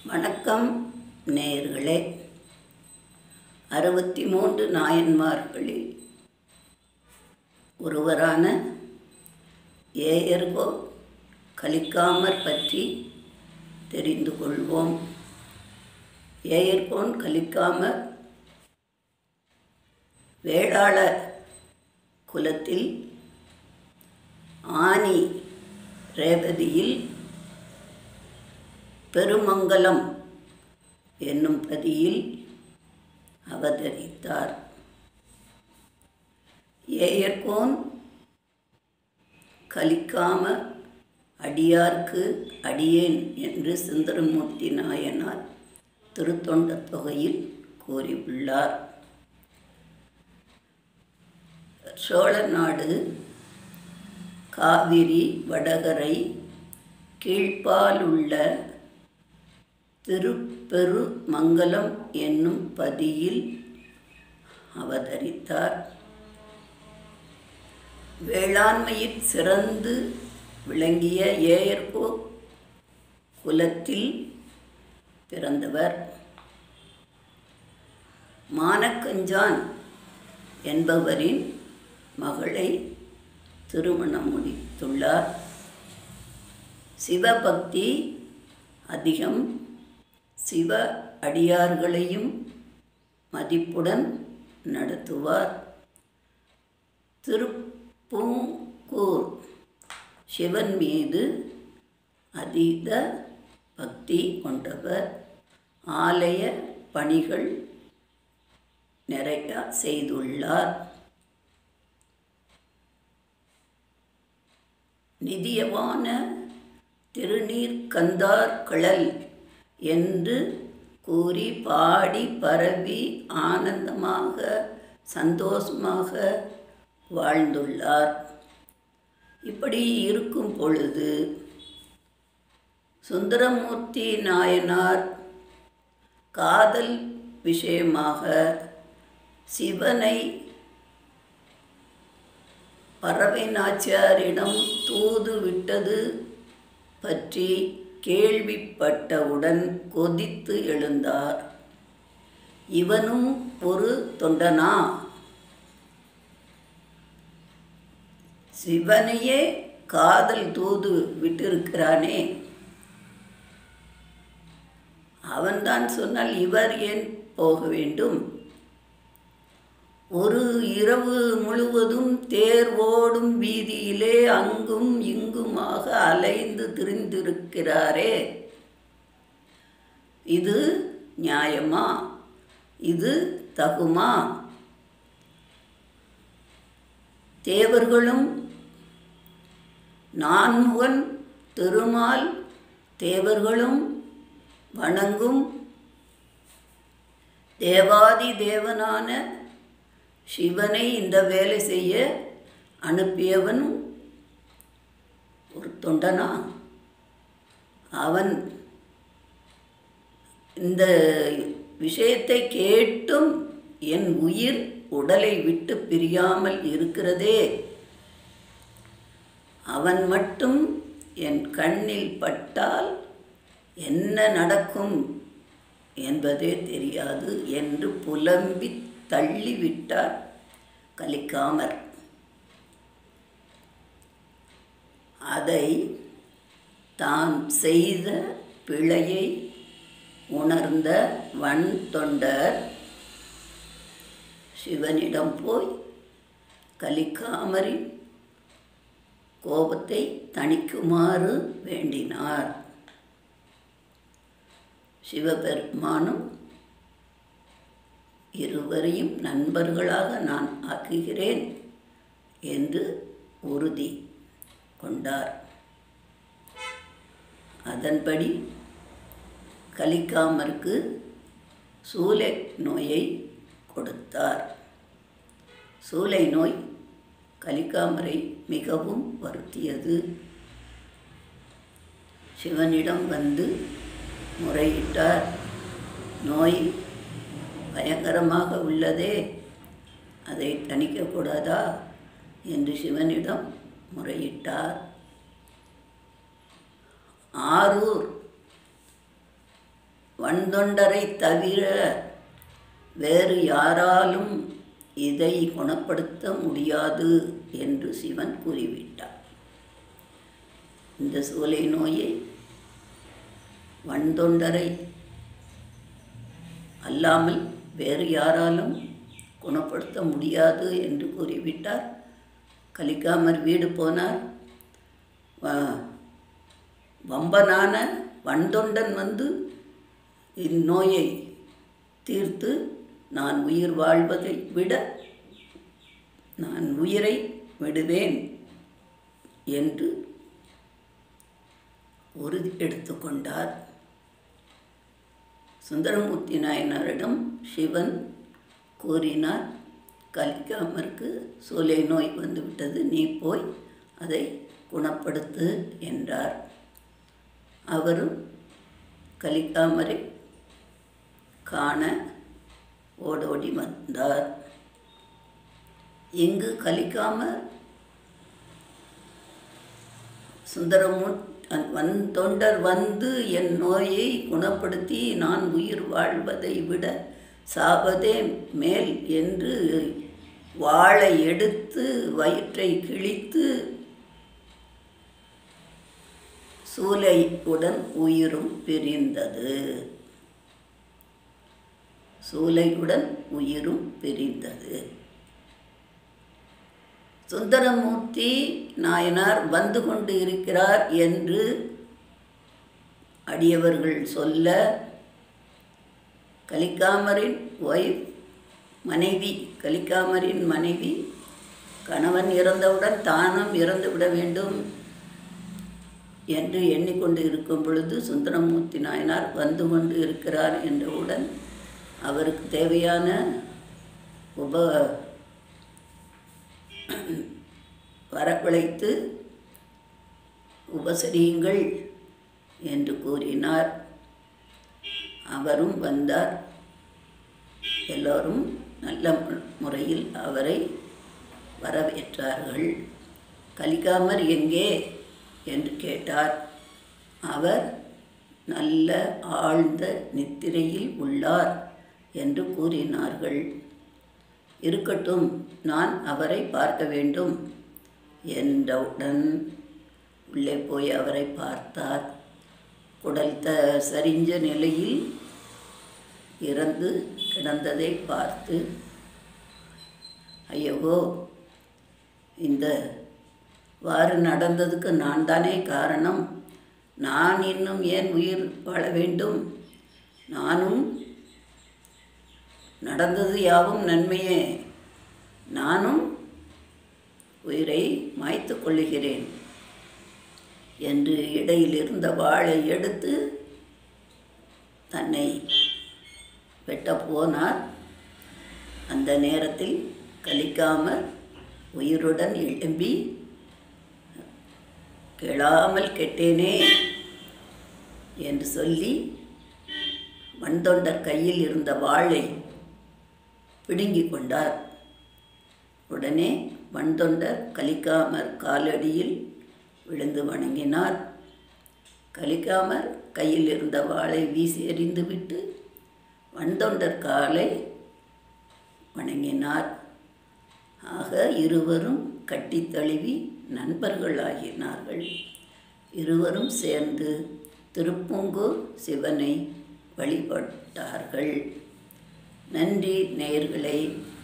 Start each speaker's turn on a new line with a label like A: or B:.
A: வணக்கம் நேயர்களே அறுபத்தி மூன்று நாயன்மார்களில் ஒருவரான ஏயர்கோ கலிக்காமர் பற்றி தெரிந்து கொள்வோம் ஏயர்கோன் கலிக்காமர் வேளாள குலத்தில் ஆனி ரேவதியில் பெருமங்கலம் என்னும் பதியில் அவதரித்தார் ஏயர்கோன் கலிக்காம அடியார்க்கு அடியேன் என்று சுந்தரமூர்த்தி நாயனார் திருத்தொண்ட தொகையில் கூறியுள்ளார் சோழ நாடு காவிரி வடகரை கீழ்ப்பாலுள்ள திருப்பெருமங்கலம் என்னும் பதியில் அவதரித்தார் வேளாண்மையில் சிறந்து விளங்கிய ஏயர்கோ குலத்தில் பிறந்தவர் மானக்கஞ்சான் என்பவரின் மகளை திருமணம் முடித்துள்ளார் சிவபக்தி அதிகம் சிவ அடியார்களையும் மதிப்புடன் நடத்துவார் திருப்பூங்கூர் சிவன் மீது அதீத பக்தி கொண்டவர் ஆலய பணிகள் நிறைய செய்துள்ளார் நிதியவான திருநீர் கந்தார் கிழல் என்று கூறி பாடி பரவி ஆனந்தமாக சந்தோஷமாக வாழ்ந்துள்ளார் இப்படி இருக்கும் பொழுது சுந்தரமூர்த்தி நாயனார் காதல் விஷயமாக சிவனை பறவை நாச்சியாரிடம் தூது விட்டது பற்றி கேள்விப்பட்டவுடன் கொதித்து எழுந்தார் இவனும் ஒரு தொண்டனா சிவனையே காதல் தூது விட்டிருக்கிறானே அவன்தான் சொன்னால் இவர் ஏன் போக வேண்டும் ஒரு இரவு முழுவதும் தேர் ஓடும் வீதியிலே அங்கும் இங்குமாக அலைந்து திரிந்திருக்கிறாரே இது நியாயமா இது தகுமா தேவர்களும் நான்முகன் திருமால் தேவர்களும் வணங்கும் தேவாதி தேவனான சிவனை இந்த வேலை செய்ய அனுப்பியவன் ஒரு தொண்டனா அவன் இந்த விஷயத்தை கேட்டும் என் உயிர் உடலை விட்டு பிரியாமல் இருக்கிறதே அவன் மட்டும் என் கண்ணில் பட்டால் என்ன நடக்கும் என்பதே தெரியாது என்று புலம்பி தள்ளிவிட்டார் கலிக்காமர் அதை தான் செய்த பிழையை உணர்ந்த வன் தொண்டர் சிவனிடம் போய் கலிக்காமரின் கோபத்தை தணிக்குமாறு வேண்டினார் சிவபெருமானும் இருவரையும் நண்பர்களாக நான் ஆக்குகிறேன் என்று உறுதி கொண்டார் அதன்படி கலிக்காமருக்கு சூளை நோயை கொடுத்தார் சூளை நோய் கலிக்காமரை மிகவும் வருத்தியது சிவனிடம் வந்து முறையிட்டார் நோய் பயங்கரமாக உள்ளதே அதை தணிக்கக்கூடாதா என்று சிவனிடம் முறையிட்டார் ஆரூர் வன்தொண்டரை தவிர வேறு யாராலும் இதை குணப்படுத்த முடியாது என்று சிவன் கூறிவிட்டார் இந்த சூளை நோயை வன்தொண்டரை அல்லாமல் வேறு யாராலும் குணப்படுத்த முடியாது என்று கூறிவிட்டார் கலிக்காமர் வீடு போனார் வ- வம்பனான வன்தொண்டன் வந்து இந்நோயை தீர்த்து நான் உயிர் வாழ்வதை விட நான் உயிரை விடுவேன் என்று உறுதி எடுத்துக்கொண்டார் சுந்தரமூர்த்தி நாயனாரிடம் சிவன் கூறினார் கலிக்காமருக்கு சூலை நோய் வந்துவிட்டது நீ போய் அதை குணப்படுத்து என்றார் அவரும் கலிக்காமரை காண ஓடோடி வந்தார் இங்கு கலிக்காமர் சுந்தரமூர்த்தி வந் தொண்டர் வந்து என் நோயை குணப்படுத்தி நான் உயிர் வாழ்வதை விட சாவதே மேல் என்று வாளை எடுத்து வயிற்றை கிழித்து சூலையுடன் உயிரும் பிரிந்தது சூலையுடன் உயிரும் பிரிந்தது சுந்தரமூர்த்தி நாயனார் வந்து கொண்டு இருக்கிறார் என்று அடியவர்கள் சொல்ல கலிக்காமரின் ஒய்ஃப் மனைவி கலிக்காமரின் மனைவி கணவன் இறந்தவுடன் தானும் இறந்து விட வேண்டும் என்று எண்ணிக்கொண்டு இருக்கும் பொழுது சுந்தரமூர்த்தி நாயனார் வந்து கொண்டு இருக்கிறார் என்றவுடன் அவருக்கு தேவையான உப வரவழைத்து உபசரியுங்கள் என்று கூறினார் அவரும் வந்தார் எல்லோரும் நல்ல மு- முறையில் அவரை வரவேற்றார்கள் கலிகாமர் எங்கே என்று கேட்டார் அவர் நல்ல ஆழ்ந்த நித்திரையில் உள்ளார் என்று கூறினார்கள் இருக்கட்டும் நான் அவரை பார்க்க வேண்டும் என்றவுடன் உள்ளே போய் அவரை பார்த்தார் குடல் த சரிஞ்ச நிலையில் இறந்து கிடந்ததை பார்த்து ஐயோ இந்த வாறு நடந்ததுக்கு நான் தானே காரணம் நான் இன்னும் ஏன் உயிர் வாழ வேண்டும் நானும் நடந்தது யாவும் நன்மையே நானும் உயிரை மாய்த்து கொள்ளுகிறேன் என்று இடையில் இருந்த வாளை எடுத்து தன்னை வெட்டப் போனார் அந்த நேரத்தில் கலிக்காமர் உயிருடன் எழும்பி கேளாமல் கெட்டேனே என்று சொல்லி மண்தொண்டர் கையில் இருந்த வாளை பிடுங்கிக் கொண்டார் உடனே மண்தொண்டர் கலிக்காமர் காலடியில் விழுந்து வணங்கினார் கலிக்காமர் கையில் இருந்த வாளை வீசி எறிந்துவிட்டு வண்தொண்டர் காலை வணங்கினார் ஆக இருவரும் கட்டித் தழுவி நண்பர்களாகினார்கள் இருவரும் சேர்ந்து திருப்பூங்கூர் சிவனை வழிபட்டார்கள் நன்றி நேயர்களே